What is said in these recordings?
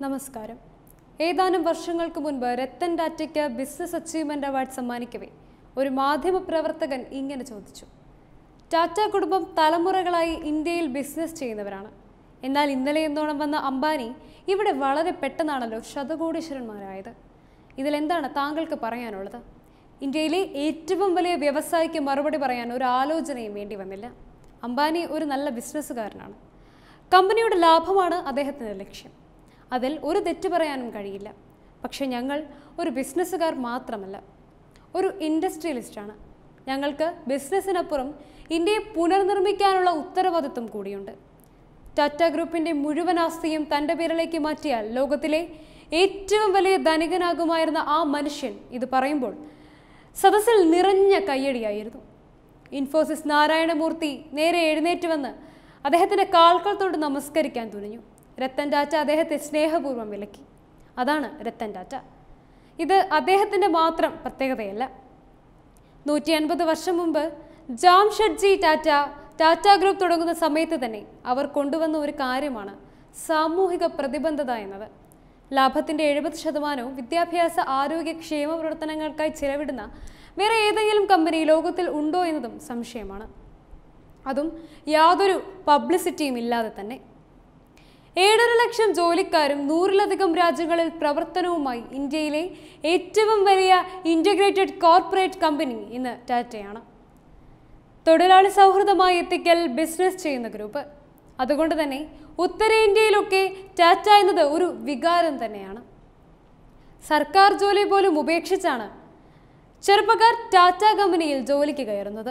നമസ്കാരം ഏതാനും വർഷങ്ങൾക്ക് മുൻപ് രത്തൻ ടാറ്റയ്ക്ക് ബിസിനസ് അച്ചീവ്മെന്റ് അവാർഡ് സമ്മാനിക്കവേ ഒരു മാധ്യമ പ്രവർത്തകൻ ഇങ്ങനെ ചോദിച്ചു ടാറ്റ കുടുംബം തലമുറകളായി ഇന്ത്യയിൽ ബിസിനസ് ചെയ്യുന്നവരാണ് എന്നാൽ ഇന്നലെ എന്നോണം വന്ന അംബാനി ഇവിടെ വളരെ പെട്ടെന്നാണല്ലോ ശതകോടീശ്വരന്മാരായത് ഇതിലെന്താണ് താങ്കൾക്ക് പറയാനുള്ളത് ഇന്ത്യയിലെ ഏറ്റവും വലിയ വ്യവസായിക്ക് മറുപടി പറയാൻ ഒരു ആലോചനയും വേണ്ടി വന്നില്ല അംബാനി ഒരു നല്ല ബിസിനസ്സുകാരനാണ് കമ്പനിയുടെ ലാഭമാണ് അദ്ദേഹത്തിൻ്റെ ലക്ഷ്യം അതിൽ ഒരു തെറ്റ് പറയാനും കഴിയില്ല പക്ഷേ ഞങ്ങൾ ഒരു ബിസിനസ്സുകാർ മാത്രമല്ല ഒരു ഇൻഡസ്ട്രിയലിസ്റ്റാണ് ഞങ്ങൾക്ക് ബിസിനസ്സിനപ്പുറം ഇന്ത്യയെ പുനർനിർമ്മിക്കാനുള്ള ഉത്തരവാദിത്വം കൂടിയുണ്ട് ടാറ്റ ഗ്രൂപ്പിന്റെ മുഴുവൻ ആസ്തിയും തൻ്റെ പേരിലേക്ക് മാറ്റിയാൽ ലോകത്തിലെ ഏറ്റവും വലിയ ധനികനാകുമായിരുന്ന ആ മനുഷ്യൻ ഇത് പറയുമ്പോൾ സദസ്സിൽ നിറഞ്ഞ കയ്യടിയായിരുന്നു ഇൻഫോസിസ് നാരായണമൂർത്തി നേരെ എഴുന്നേറ്റ് വന്ന് അദ്ദേഹത്തിൻ്റെ കാൽക്കൾത്തോട് നമസ്കരിക്കാൻ തുനിഞ്ഞു രത്തൻ ടാറ്റ അദ്ദേഹത്തെ സ്നേഹപൂർവ്വം വിലക്കി അതാണ് രത്തൻ ടാറ്റ ഇത് അദ്ദേഹത്തിൻ്റെ മാത്രം പ്രത്യേകതയല്ല നൂറ്റി അൻപത് വർഷം മുമ്പ് ജാംഷഡ്ജി ടാറ്റ ടാറ്റ ഗ്രൂപ്പ് തുടങ്ങുന്ന സമയത്ത് തന്നെ അവർ കൊണ്ടുവന്ന ഒരു കാര്യമാണ് സാമൂഹിക പ്രതിബദ്ധത എന്നത് ലാഭത്തിന്റെ എഴുപത് ശതമാനവും വിദ്യാഭ്യാസ ആരോഗ്യ ക്ഷേമ പ്രവർത്തനങ്ങൾക്കായി ചിലവിടുന്ന വേറെ ഏതെങ്കിലും കമ്പനി ലോകത്തിൽ ഉണ്ടോ എന്നതും സംശയമാണ് അതും യാതൊരു പബ്ലിസിറ്റിയും ഇല്ലാതെ തന്നെ ഏഴര ലക്ഷം ജോലിക്കാരും നൂറിലധികം രാജ്യങ്ങളിൽ പ്രവർത്തനവുമായി ഇന്ത്യയിലെ ഏറ്റവും വലിയ ഇൻ്റഗ്രേറ്റഡ് കോർപ്പറേറ്റ് കമ്പനി ഇന്ന് ടാറ്റയാണ് തൊഴിലാളി സൗഹൃദമായി എത്തിക്കൽ ബിസിനസ് ചെയ്യുന്ന ഗ്രൂപ്പ് അതുകൊണ്ട് തന്നെ ഉത്തരേന്ത്യയിലൊക്കെ ടാറ്റ എന്നത് ഒരു വികാരം തന്നെയാണ് സർക്കാർ ജോലി പോലും ഉപേക്ഷിച്ചാണ് ചെറുപ്പക്കാർ ടാറ്റ കമ്പനിയിൽ ജോലിക്ക് കയറുന്നത്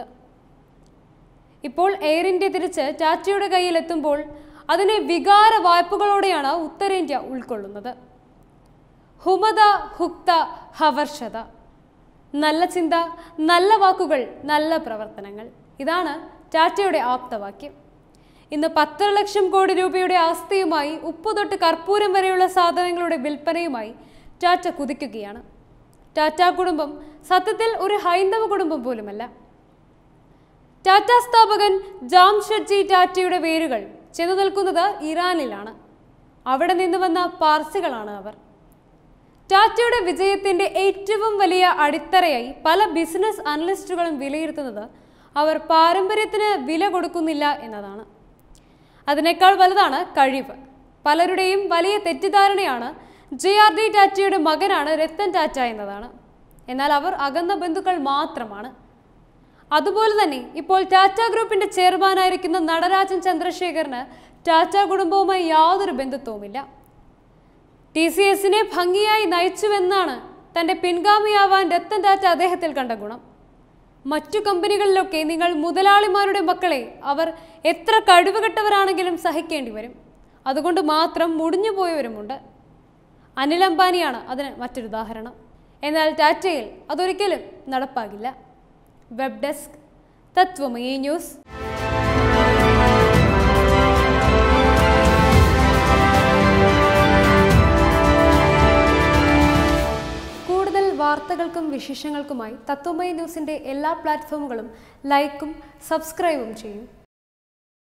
ഇപ്പോൾ എയർ ഇന്ത്യ തിരിച്ച് ടാറ്റയുടെ കയ്യിൽ എത്തുമ്പോൾ അതിനെ വികാര വായ്പകളോടെയാണ് ഉത്തരേന്ത്യ ഉൾക്കൊള്ളുന്നത് ഹുമത ഹുക്ത ഹവർഷത നല്ല ചിന്ത നല്ല വാക്കുകൾ നല്ല പ്രവർത്തനങ്ങൾ ഇതാണ് ടാറ്റയുടെ ആപ്തവാക്യം ഇന്ന് പത്തര ലക്ഷം കോടി രൂപയുടെ ആസ്തിയുമായി ഉപ്പ് തൊട്ട് കർപ്പൂരം വരെയുള്ള സാധനങ്ങളുടെ വിൽപ്പനയുമായി ടാറ്റ കുതിക്കുകയാണ് ടാറ്റ കുടുംബം സത്യത്തിൽ ഒരു ഹൈന്ദവ കുടുംബം പോലുമല്ല ടാറ്റ സ്ഥാപകൻ ജാംഷഡ്ജി ടാറ്റയുടെ വേരുകൾ ചെന്നു നിൽക്കുന്നത് ഇറാനിലാണ് അവിടെ നിന്ന് വന്ന പാർസികളാണ് അവർ ടാറ്റയുടെ വിജയത്തിന്റെ ഏറ്റവും വലിയ അടിത്തറയായി പല ബിസിനസ് അനലിസ്റ്റുകളും വിലയിരുത്തുന്നത് അവർ പാരമ്പര്യത്തിന് വില കൊടുക്കുന്നില്ല എന്നതാണ് അതിനേക്കാൾ വലുതാണ് കഴിവ് പലരുടെയും വലിയ തെറ്റിദ്ധാരണയാണ് ജെ ആർ ഡി ടാറ്റയുടെ മകനാണ് രത്തൻ ടാറ്റ എന്നതാണ് എന്നാൽ അവർ അകന്ന ബന്ധുക്കൾ മാത്രമാണ് അതുപോലെ തന്നെ ഇപ്പോൾ ടാറ്റ ഗ്രൂപ്പിന്റെ ചെയർമാനായിരിക്കുന്ന നടരാജൻ ചന്ദ്രശേഖറിന് ടാറ്റ കുടുംബവുമായി യാതൊരു ബന്ധുത്വവുമില്ല ടി സി എസിനെ ഭംഗിയായി നയിച്ചുവെന്നാണ് തന്റെ പിൻഗാമിയാവാൻ രത്തൻ ടാറ്റ അദ്ദേഹത്തിൽ കണ്ട ഗുണം മറ്റു കമ്പനികളിലൊക്കെ നിങ്ങൾ മുതലാളിമാരുടെ മക്കളെ അവർ എത്ര കഴിവുകെട്ടവരാണെങ്കിലും സഹിക്കേണ്ടി വരും അതുകൊണ്ട് മാത്രം മുടിഞ്ഞുപോയവരുമുണ്ട് അനിൽ അംബാനിയാണ് അതിന് മറ്റൊരു ഉദാഹരണം എന്നാൽ ടാറ്റയിൽ അതൊരിക്കലും നടപ്പാകില്ല വെബ് ഡെസ്ക് തത്വമയി ന്യൂസ് കൂടുതൽ വാർത്തകൾക്കും വിശേഷങ്ങൾക്കുമായി തത്വമയി ന്യൂസിൻ്റെ എല്ലാ പ്ലാറ്റ്ഫോമുകളും ലൈക്കും സബ്സ്ക്രൈബും ചെയ്യും